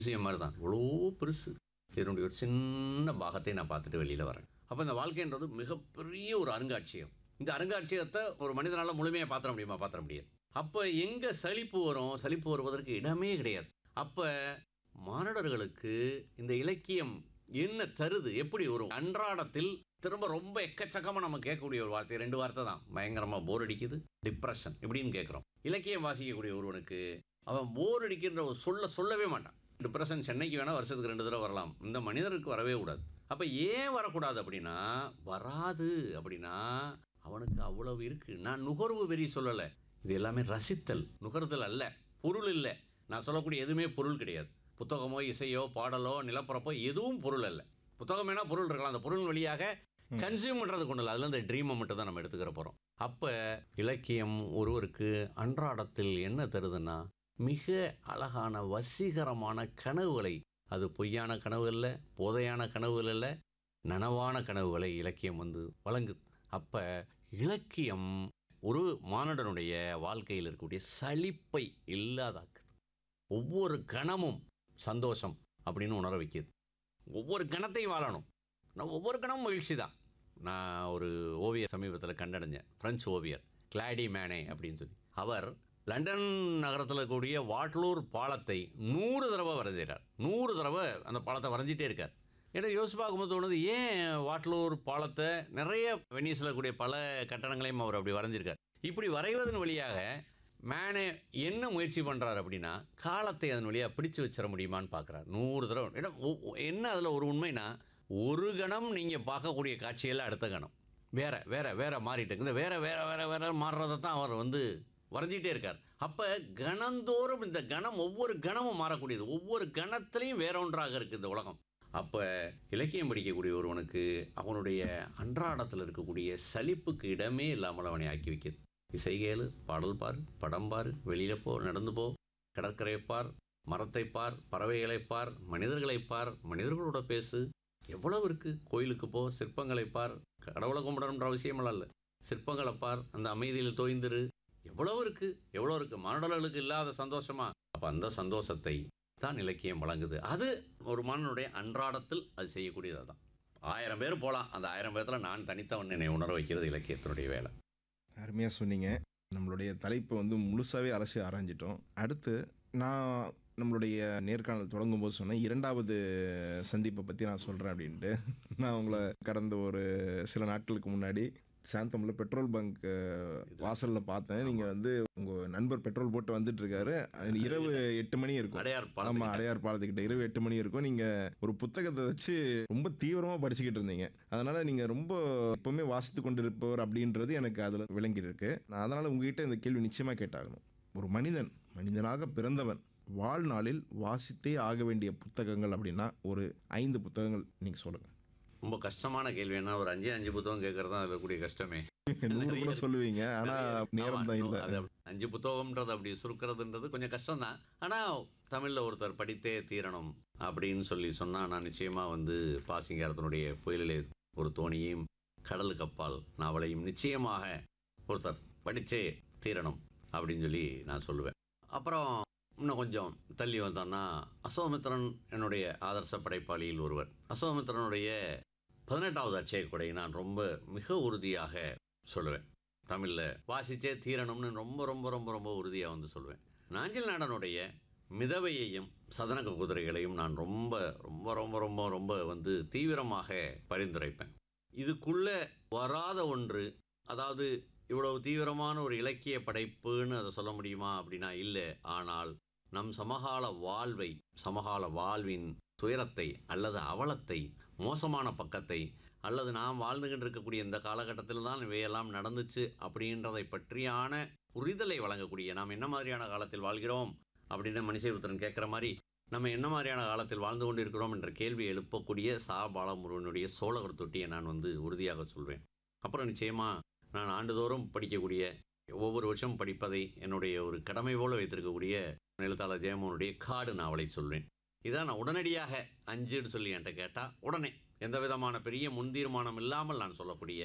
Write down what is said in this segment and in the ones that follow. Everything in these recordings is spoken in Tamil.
விஷயம் மாதிரி தான் இவ்வளோ பெருசு இதனுடைய ஒரு சின்ன பாகத்தை நான் பார்த்துட்டு வெளியில் வரேன் அப்போ இந்த வாழ்க்கைன்றது மிகப்பெரிய ஒரு அருங்காட்சியகம் இந்த அருங்காட்சியகத்தை ஒரு மனிதனால் முழுமையாக பார்த்துட முடியுமா பார்த்துட முடியாது அப்போ எங்கே சலிப்பு வரும் சலிப்பு வருவதற்கு இடமே கிடையாது அப்போ மாணவர்களுக்கு இந்த இலக்கியம் என்ன தருது எப்படி ஒரு அன்றாடத்தில் திரும்ப ரொம்ப எக்கச்சக்கமாக நம்ம கேட்கக்கூடிய ஒரு வார்த்தை ரெண்டு வார்த்தை தான் பயங்கரமாக போர் அடிக்குது டிப்ரெஷன் இப்படின்னு கேட்குறோம் இலக்கியம் வாசிக்கக்கூடிய ஒருவனுக்கு அவன் போர் அடிக்கின்ற ஒரு சொல்ல சொல்லவே மாட்டான் டிப்ரெஷன் சென்னைக்கு வேணால் வருஷத்துக்கு ரெண்டு தடவை வரலாம் இந்த மனிதருக்கு வரவே கூடாது அப்போ ஏன் வரக்கூடாது அப்படின்னா வராது அப்படின்னா அவனுக்கு அவ்வளவு இருக்கு நான் நுகர்வு வெறி சொல்லலை இது எல்லாமே ரசித்தல் நுகர்தல் அல்ல பொருள் இல்லை நான் சொல்லக்கூடிய எதுவுமே பொருள் கிடையாது புத்தகமோ இசையோ பாடலோ நிலப்பரப்போ எதுவும் பொருள் அல்ல புத்தகம் வேணால் பொருள் இருக்கலாம் அந்த பொருள் வழியாக கன்சியூம் பண்ணுறது கொண்டு இல்லை அதில் இந்த ட்ரீமை மட்டும் தான் நம்ம எடுத்துக்கிற போகிறோம் அப்போ இலக்கியம் ஒருவருக்கு அன்றாடத்தில் என்ன தருதுன்னா மிக அழகான வசீகரமான கனவுகளை அது பொய்யான கனவு இல்லை போதையான கனவுகள் இல்லை நனவான கனவுகளை இலக்கியம் வந்து வழங்குது அப்போ இலக்கியம் ஒரு மானுடனுடைய வாழ்க்கையில் இருக்கக்கூடிய சலிப்பை இல்லாதாக்குது ஒவ்வொரு கணமும் சந்தோஷம் அப்படின்னு உணர வைக்கிது ஒவ்வொரு கணத்தையும் வாழணும் நான் ஒவ்வொரு கணமும் மகிழ்ச்சி தான் நான் ஒரு ஓவியர் சமீபத்தில் கண்டடைஞ்சேன் பிரெஞ்சு ஓவியர் கிளாடி மேனே அப்படின்னு சொல்லி அவர் லண்டன் நகரத்தில் கூடிய வாட்லூர் பாலத்தை நூறு தடவை வரைஞ்சிறார் நூறு தடவை அந்த பாலத்தை வரைஞ்சிட்டே இருக்கார் எனக்கு யோசிச்சு பார்க்கும்போது தோணுது ஏன் வாட்லூர் பாலத்தை நிறைய வெனிஸில் கூடிய பல கட்டடங்களையும் அவர் அப்படி வரைஞ்சிருக்கார் இப்படி வரைவதன் வழியாக மேனே என்ன முயற்சி பண்ணுறாரு அப்படின்னா காலத்தை அதன் வழியாக பிடிச்சு வச்சிட முடியுமான்னு பார்க்குறாரு நூறு தடவை ஏன்னா ஒ- ஒ- என்ன அதில் ஒரு உண்மைனா ஒரு கணம் நீங்கள் பார்க்கக்கூடிய காட்சியெல்லாம் அடுத்த கணம் வேற வேற வேற மாறிட்டு இந்த வேற வேற வேற வேற மாறுறதை தான் அவர் வந்து வரைஞ்சிட்டே இருக்கார் அப்போ கணந்தோறும் இந்த கணம் ஒவ்வொரு கணமும் மாறக்கூடியது ஒவ்வொரு கணத்துலையும் வேற ஒன்றாக இருக்குது இந்த உலகம் அப்போ இலக்கியம் படிக்கக்கூடிய ஒருவனுக்கு அவனுடைய அன்றாடத்தில் இருக்கக்கூடிய சலிப்புக்கு இடமே இல்லாமல் அவனை ஆக்கி வைக்கிது இசை கேளு பாடல் பார் படம் பார் வெளியில் போ நடந்து போ கடற்கரை பார் மரத்தை பார் பறவைகளை பார் மனிதர்களை பார் மனிதர்களோட பேசு எவ்வளவு இருக்கு கோயிலுக்கு போ சிற்பங்களை பார் கடவுளை கும்பிடணுன்ற அவசியமெல்லாம் இல்லை சிற்பங்களை பார் அந்த அமைதியில் தோய்ந்திரு எவ்வளவு இருக்கு எவ்வளோ இருக்கு மானுடர்களுக்கு இல்லாத சந்தோஷமா அப்போ அந்த சந்தோஷத்தை தான் இலக்கியம் வழங்குது அது ஒரு மாணவனுடைய அன்றாடத்தில் அது செய்யக்கூடியது தான் ஆயிரம் பேர் போகலாம் அந்த ஆயிரம் பேர்த்தில் நான் தனித்தவன் என்னை உணர வைக்கிறது இலக்கியத்தினுடைய வேலை அருமையாக சொன்னீங்க நம்மளுடைய தலைப்பை வந்து முழுசாகவே அலசி ஆராய்ஞ்சிட்டோம் அடுத்து நான் நம்மளுடைய நேர்காணல் தொடங்கும் போது சொன்னேன் இரண்டாவது சந்திப்பை பற்றி நான் சொல்கிறேன் அப்படின்ட்டு நான் உங்களை கடந்த ஒரு சில நாட்களுக்கு முன்னாடி சாந்தமில் பெட்ரோல் பங்க் வாசலில் பார்த்தேன் நீங்கள் வந்து உங்கள் நண்பர் பெட்ரோல் போட்டு வந்துட்டு இருக்காரு இரவு எட்டு மணி இருக்கும் அடையார் ஆமா பாலம் அடையார் பாலத்துக்கிட்ட இரவு எட்டு மணி இருக்கும் நீங்க ஒரு புத்தகத்தை வச்சு ரொம்ப தீவிரமா படிச்சுக்கிட்டு இருந்தீங்க அதனால நீங்க ரொம்ப எப்பவுமே வாசித்து கொண்டிருப்பவர் அப்படின்றது எனக்கு அதுல விளங்கி இருக்கு நான் அதனால உங்ககிட்ட இந்த கேள்வி நிச்சயமா கேட்டாகணும் ஒரு மனிதன் மனிதனாக பிறந்தவன் வாழ்நாளில் வாசித்தே ஆக வேண்டிய புத்தகங்கள் அப்படின்னா ஒரு ஐந்து புத்தகங்கள் நீங்க சொல்லுங்க ரொம்ப கஷ்டமான கேள்வி என்ன ஒரு அஞ்சு அஞ்சு புத்தகம் கேட்கறது தான் அதில் கூடிய கஷ்டமே நூறு கூட சொல்லுவீங்க ஆனா நேரம் தான் ஆமா, இல்லை அது அப்படி- அஞ்சு புத்தகம்ன்றது அப்படி சுருக்கிறதுன்றது கொஞ்சம் கஷ்டம்தான் ஆனால் தமிழில் ஒருத்தர் படித்தே தீரணும் அப்படின்னு சொல்லி சொன்னால் நான் நிச்சயமாக வந்து பாசிங்காரத்தினுடைய புயலிலே ஒரு தோணியையும் கடலுக்கு அப்பால் நாவலையும் நிச்சயமாக ஒருத்தர் படித்தே தீரணும் அப்படின்னு சொல்லி நான் சொல்லுவேன் அப்புறம் இன்னும் கொஞ்சம் தள்ளி வந்தோம்னா அசோமித்திரன் என்னுடைய ஆதர்ச படைப்பாளியில் ஒருவர் அசோமித்திரனுடைய பதினெட்டாவது அட்சயக்கொடை நான் ரொம்ப மிக உறுதியாக சொல்லுவேன் தமிழில் வாசிச்சே தீரணும்னு ரொம்ப ரொம்ப ரொம்ப ரொம்ப உறுதியாக வந்து சொல்லுவேன் நாஞ்சில் நாடனுடைய மிதவையையும் சதனக குதிரைகளையும் நான் ரொம்ப ரொம்ப ரொம்ப ரொம்ப ரொம்ப வந்து தீவிரமாக பரிந்துரைப்பேன் இதுக்குள்ளே வராத ஒன்று அதாவது இவ்வளவு தீவிரமான ஒரு இலக்கிய படைப்புன்னு அதை சொல்ல முடியுமா அப்படின்னா இல்லை ஆனால் நம் சமகால வாழ்வை சமகால வாழ்வின் துயரத்தை அல்லது அவலத்தை மோசமான பக்கத்தை அல்லது நாம் வாழ்ந்துகிட்டு இருக்கக்கூடிய இந்த காலகட்டத்தில் தான் இவையெல்லாம் நடந்துச்சு அப்படின்றதை பற்றியான புரிதலை வழங்கக்கூடிய நாம் என்ன மாதிரியான காலத்தில் வாழ்கிறோம் அப்படின்னு மனுஷபுத்திரன் கேட்குற மாதிரி நம்ம என்ன மாதிரியான காலத்தில் வாழ்ந்து கொண்டு இருக்கிறோம் என்ற கேள்வி எழுப்பக்கூடிய சா பாலமுருகனுடைய சோழவர் தொட்டியை நான் வந்து உறுதியாக சொல்வேன் அப்புறம் நிச்சயமாக நான் ஆண்டுதோறும் படிக்கக்கூடிய ஒவ்வொரு வருஷம் படிப்பதை என்னுடைய ஒரு கடமை போல வைத்திருக்கக்கூடிய எழுத்தாளர் ஜெயமோனுடைய காடு நாவலை சொல்வேன் இதான் நான் உடனடியாக அஞ்சுன்னு சொல்லி என்கிட்ட கேட்டால் உடனே எந்த விதமான பெரிய முன்தீர்மானம் இல்லாமல் நான் சொல்லக்கூடிய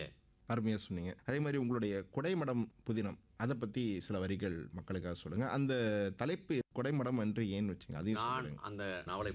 அருமையாக சொன்னீங்க அதே மாதிரி உங்களுடைய கொடைமடம் புதினம் அதை பற்றி சில வரிகள் மக்களுக்காக சொல்லுங்கள் அந்த தலைப்பு கொடைமடம் என்று ஏன் வச்சுங்க அதையும் நான் சொல்லுங்க அந்த நாவலை